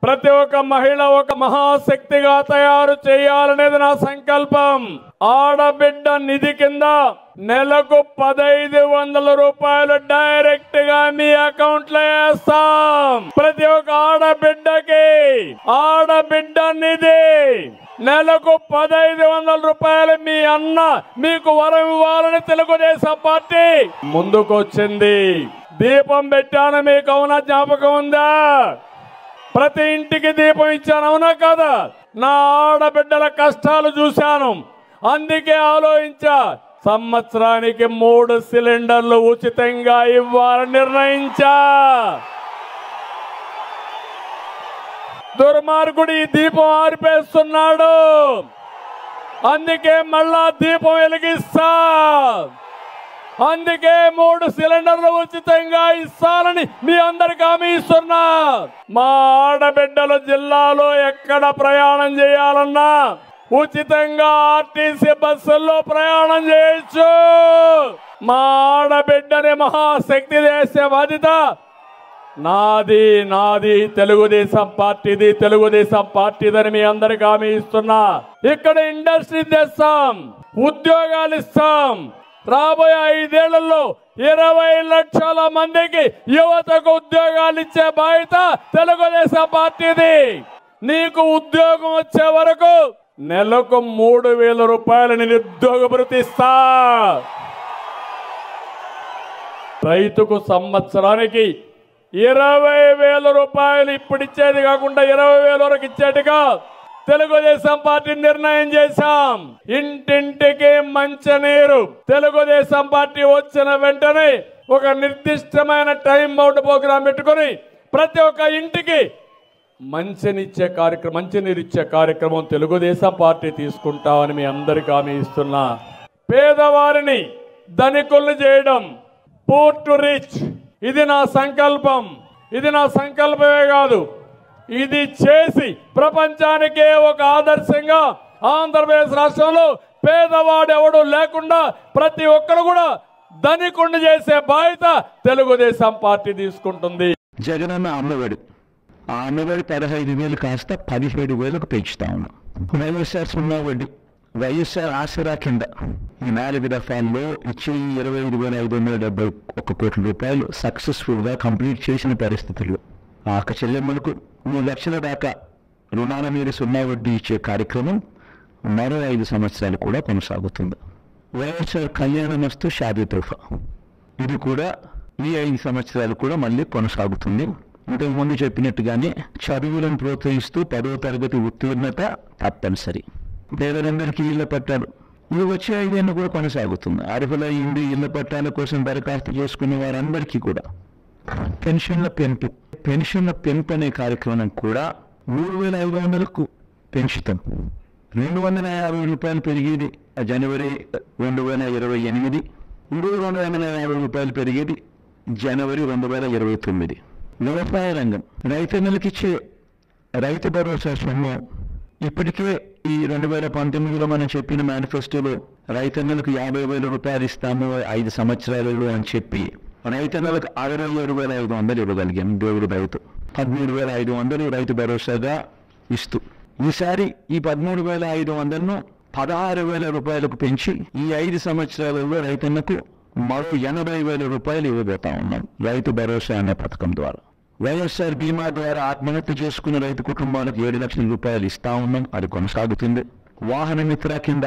ప్రతి ఒక్క మహిళ ఒక మహాశక్తిగా తయారు చేయాలనేది నా సంకల్పం ఆడబిడ్డ నిధి కింద నెలకు పదైదు వందల రూపాయలు డైరెక్ట్ గా మీ అకౌంట్ లో వేస్తాం ప్రతి ఒక్క ఆడబిడ్డకి ఆడబిడ్డ నిధి నెలకు పదైదు వందల రూపాయలు మీ అన్న మీకు వరం ఇవ్వాలని తెలుగుదేశం పార్టీ ముందుకొచ్చింది దీపం పెట్టాను మీకు అవునా జ్ఞాపకం ఉందా ప్రతి ఇంటికి దీపం ఇచ్చాను అవునా కదా నా ఆడబిడ్డల కష్టాలు చూశాను అందుకే ఆలోచించా సంవత్సరానికి మూడు సిలిండర్లు ఉచితంగా ఇవ్వాలని నిర్ణయించా దుర్మార్గుడు ఈ దీపం ఆరిపేస్తున్నాడు అందుకే మళ్ళా దీపం వెలిగిస్తా అందుకే మూడు సిలిండర్లు ఉచితంగా ఇస్తానని మీ అందరికి హామీ ఇస్తున్నా మా ఆడబిడ్డలు జిల్లాలో ఎక్కడ ప్రయాణం చేయాలన్నా ఉచితంగా ఆర్టీసీ బస్సుల్లో ప్రయాణం చేయొచ్చు మా ఆడబిడ్డని మహాశక్తి చేసే బాధ్యత నాది నాది తెలుగుదేశం పార్టీది తెలుగుదేశం పార్టీదని మీ అందరికి హామీ ఇస్తున్నా ఇక్కడ ఇండస్ట్రీ తెస్తాం ఉద్యోగాలు ఇస్తాం రాబోయే ఐదేళ్లలో ఇరవై లక్షల మందికి యువతకు ఉద్యోగాలు ఇచ్చే బాధ్యత తెలుగుదేశం పార్టీది నీకు ఉద్యోగం వచ్చే వరకు నెలకు మూడు వేల రూపాయలు నిరుద్యోగ భృతి ఇస్తా రైతుకు సంవత్సరానికి ఇరవై వేల రూపాయలు ఇప్పుడు ఇచ్చేది కాకుండా ఇరవై వేల వరకు ఇచ్చేట్టుగా తెలుగుదేశం పార్టీ నిర్ణయం చేశాం ఇంటింటికి మంచినీరు తెలుగుదేశం పార్టీ వచ్చిన వెంటనే ఒక నిర్దిష్టమైన టైం బౌండ్ ప్రోగ్రాం పెట్టుకొని ప్రతి ఒక్క ఇంటికి మంచినిచ్చే కార్యక్రమం మంచినీరు ఇచ్చే కార్యక్రమం తెలుగుదేశం పార్టీ తీసుకుంటామని మీ అందరికీ హామీ ఇస్తున్నా పేదవారిని ధనికుల్ని చేయడం పూర్ టు రిచ్ ఇది నా సంకల్పం ఇది నా సంకల్పమే కాదు ఇది చేసి ప్రపంచానికే ఒక ఆదర్శంగా ఆంధ్రప్రదేశ్ రాష్ట్రంలో పేదవాడు ఎవడు లేకుండా ప్రతి ఒక్కరు కూడా ధనికుండి చేసే బాధ్యత తెలుగుదేశం పార్టీ తీసుకుంటుంది జగనన్న అమ్మఒడి ఆ అమ్మఒడి పదహైదు వేలు కాస్త పదిహేడు వేలకు పెంచుతా ఉన్నాం వైఎస్ఆర్ సున్నా వడ్డీ వైఎస్ఆర్ ఆసరా కింద ఈ నాలుగు దఫాల్లో ఇచ్చే ఈ ఇరవై ఐదు వేల ఐదు వందల డెబ్బై ఒక్క కోట్ల రూపాయలు సక్సెస్ఫుల్గా కంప్లీట్ చేసిన పరిస్థితుల్లో ఆ అక్క చెల్లెమ్మలకు మూడు లక్షల దాకా రుణాల మీద సున్నా వడ్డీ ఇచ్చే కార్యక్రమం మరో ఐదు సంవత్సరాలు కూడా కొనసాగుతుంది వైఎస్ఆర్ కళ్యాణమస్తు షాదీ తోఫా ఇది కూడా ఈ ఐదు సంవత్సరాలు కూడా మళ్ళీ కొనసాగుతుంది ఇంతకు ముందు చెప్పినట్టుగానే చదువులను ప్రోత్సహిస్తూ పదవ తరగతి ఉత్తీర్ణత తప్పనిసరి పేదలందరికీ ఇళ్ల పట్టాలు ఇది వచ్చే ఐదేళ్ళు కూడా కొనసాగుతుంది అర్హుల ఇండి ఇళ్ల పట్టాల కోసం దరఖాస్తు చేసుకునే వారందరికీ కూడా పెన్షన్ల పెంపు పెన్షన్ల పెంపు అనే కార్యక్రమం కూడా మూడు వేల ఐదు వందలకు పెంచుతాం రెండు వందల యాభై రూపాయలు పెరిగేది జనవరి రెండు వేల ఇరవై ఎనిమిది మూడు రెండు వందల యాభై రూపాయలు పెరిగేది జనవరి రెండు వేల ఇరవై తొమ్మిది వ్యవసాయ రంగం రైతన్నలకు ఇచ్చే రైతు భరోసా సొమ్ము ఇప్పటికే ఈ రెండు వేల పంతొమ్మిదిలో మనం చెప్పిన మేనిఫెస్టోలో రైతన్నలకు యాభై వేల రూపాయలు ఇస్తాము ఐదు సంవత్సరాలలో అని చెప్పి రైతన్నలకు అరవై ఏడు వేల ఐదు వందలు ఇవ్వగలిగాం దేవుడు రైతు పదమూడు వేల ఐదు వందలు రైతు భరోసాగా ఇస్తూ ఈసారి ఈ పదమూడు వేల ఐదు వందలను పదహారు వేల రూపాయలకు పెంచి ఈ ఐదు సంవత్సరాలలో రైతన్నకు మరో ఎనభై వేల రూపాయలు ఇవ్వబోతా ఉన్నాం రైతు భరోసా అనే పథకం ద్వారా వైఎస్ఆర్ బీమా ద్వారా ఆత్మహత్య చేసుకున్న రైతు కుటుంబాలకు ఏడు లక్షల రూపాయలు ఇస్తా ఉన్నాం అది కొనసాగుతుంది వాహన మిత్ర కింద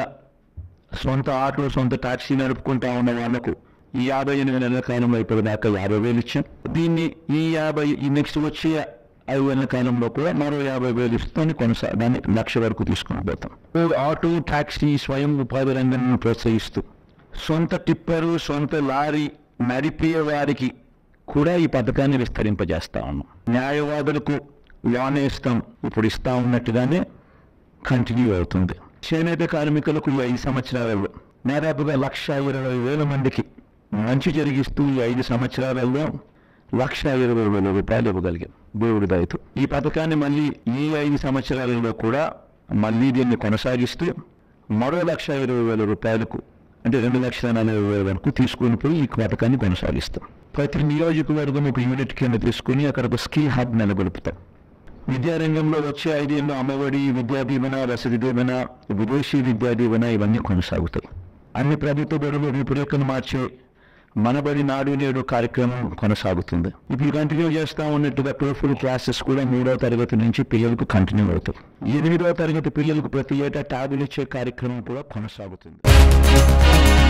సొంత ఆటో సొంత టాక్సీ నడుపుకుంటా ఉన్న వాళ్ళకు ఈ యాభై ఎనిమిది నెలల కాలంలో ఇప్పటిదాకా యాభై వేలు ఇచ్చాం దీన్ని ఈ యాభై ఈ నెక్స్ట్ వచ్చే ఐదు నెలల కాలంలో కూడా మరో యాభై వేలు ఇస్తామని కొనసా దాన్ని లక్ష వరకు తీసుకుని పోతాం ఆటో టాక్సీ స్వయం ఉపాధి రంగాన్ని ప్రోత్సహిస్తూ సొంత టిప్పరు సొంత లారీ నడిపే వారికి కూడా ఈ పథకాన్ని విస్తరింపజేస్తా ఉన్నాం న్యాయవాదులకు లోన్ ఇస్తాం ఇప్పుడు ఇస్తా ఉన్నట్టుగానే కంటిన్యూ అవుతుంది చేనేత కార్మికులకు ఈ ఐదు సంవత్సరాలలో దాదాపుగా లక్ష ఇరవై వేల మందికి మంచి జరిగిస్తూ ఈ ఐదు సంవత్సరాలలో లక్ష ఇరవై వేల రూపాయలు ఇవ్వగలిగాం దేవుడి దయతో ఈ పథకాన్ని మళ్ళీ ఈ ఐదు సంవత్సరాలలో కూడా మళ్ళీ దీన్ని కొనసాగిస్తూ మరో లక్ష ఇరవై వేల రూపాయలకు అంటే రెండు లక్షల నలభై వేల వరకు తీసుకుని పోయి ఈ పథకాన్ని కొనసాగిస్తాం ప్రతి నియోజకవర్గం ఒక యూనిట్ కింద తీసుకుని అక్కడ ఒక స్కిల్ హబ్ నెలకొల్పుతాం విద్యారంగంలో వచ్చే ఐదేళ్ళు అమ్మఒడి విద్యా దీవెన రసది దీవెన విదేశీ విద్యా దీవెన ఇవన్నీ కొనసాగుతాయి అన్ని ప్రభుత్వ బడులు రూపురేఖలు మార్చే మనబడి నాడు నేడు కార్యక్రమం కొనసాగుతుంది ఇప్పుడు కంటిన్యూ చేస్తా ఉన్నట్టుగా టోఫుల్ క్లాసెస్ కూడా మూడో తరగతి నుంచి పిల్లలకు కంటిన్యూ అవుతాయి ఎనిమిదవ తరగతి పిల్లలకు ప్రతి ఏటా ట్యాబులు ఇచ్చే కార్యక్రమం కూడా కొనసాగుతుంది